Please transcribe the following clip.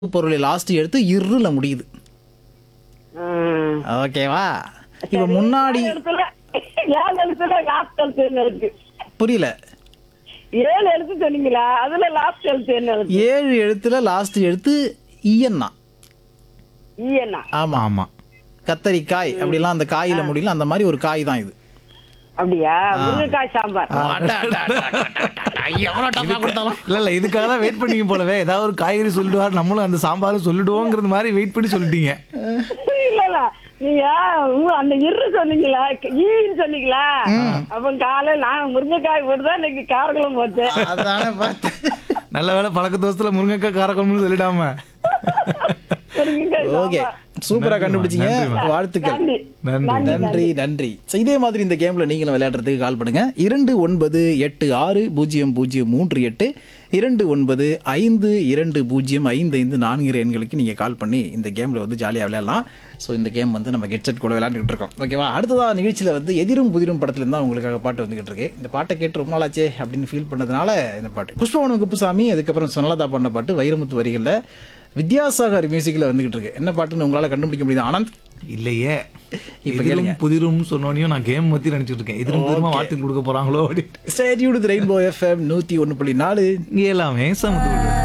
பொருளை லாஸ்ட் எடுத்து இருல முடியுது ம். ஓகேவா இப்ப முன்னாடி ஏழு எழுத்துல ஏழு எழுத்துல லாஸ்ட் எழுத்து என்ன இருக்கு புரியல ஏழு எழுத்து சொன்னீங்களா அதுல லாஸ்ட் எழுத்து என்ன இருக்கு ஏழு எழுத்துல லாஸ்ட் எழுத்து இயன்னா ஈயண்ணா ஆமா ஆமா கத்தரிக்காய் அப்படிலாம் அந்த காயில முடியல அந்த மாதிரி ஒரு காய் தான் இது அப்படியா முருங்கைக்காய் சாம்பார் இல்ல இல்ல இதுக்காக தான் வெயிட் பண்ணீங்க போலவே ஏதாவது ஒரு காய்கறி சொல்லிடுவார் நம்மளும் அந்த சாம்பாரும் சொல்லிடுவோங்கிறது மாதிரி வெயிட் பண்ணி சொல்லிட்டீங்க இல்ல இல்ல நீங்க உங்க அந்த இரு சொன்னீங்களா ஈன்னு சொன்னீங்களா அப்ப காலையில நான் முருங்கைக்காய் போட்டுதான் இன்னைக்கு காரக்குளம் போச்சேன் அதானே பார்த்தேன் நல்ல வேளை பழக்க தோசத்துல முருங்கைக்காய் காரக்குழம்புன்னு சொல்லிடாம முருங்கைக்காய் ஓகே சாம்பார். சூப்பரா நன்றிம்மா, கண்டுபிடிச்சீங்க நன்றிம்மா. வாழ்த்துக்கள் நன்றி நன்றி நன்றி நன்றி So, இதே மாதிரி இந்த கேம்ல நீங்களும் விளையாடுறதுக்கு கால் பண்ணுங்க இரண்டு ஒன்பது எட்டு ஆறு பூஜ்ஜியம் பூஜ்ஜியம் மூன்று எட்டு இரண்டு ஒன்பது ஐந்து இரண்டு பூஜ்ஜியம் ஐந்து ஐந்து நான்கு எண்களுக்கு நீங்க கால் பண்ணி இந்த கேம்ல வந்து ஜாலியா விளையாடலாம் ஸோ இந்த கேம் வந்து நம்ம ஹெட்செட் கூட விளையாண்டுட்டு இருக்கோம் ஓகேவா அடுத்ததா நிகழ்ச்சியில வந்து எதிரும் புதிரும் படத்துல இருந்தா உங்களுக்காக பாட்டு வந்துகிட்டு இருக்கு இந்த பாட்டை கேட்டு ரொம்ப நாளாச்சே அப்படின்னு ஃபீல் பண்ணதுனால இந்த பாட்டு புஷ்பவனம் குப்புசாமி அதுக்கப்புறம் சொன்னலதா பண்ண பாட்டு வைரமுத்து வரிகள்ல வித்யாசாகர் மியூசிக்ல வந்துகிட்டு இருக்கு என்ன பாட்டுன்னு உங்களால கண்டுபிடிக்க முடியுது ஆனந்த் இல்லையே இப்ப எதிரும் கேளுங்க. புதிரும் சொன்னோனையும் நான் கேம் பத்தி நினைச்சிட்டு இருக்கேன் எதிரும் புதிருமா வாழ்த்து கொடுக்க போறாங்களோ அப்படின்னு ஸ்டேட்யூடு ரெயின்போ எஃப்எம் நூற்றி ஒன்று புள்ளி நாலு இங்க எல்லாமே சமத்து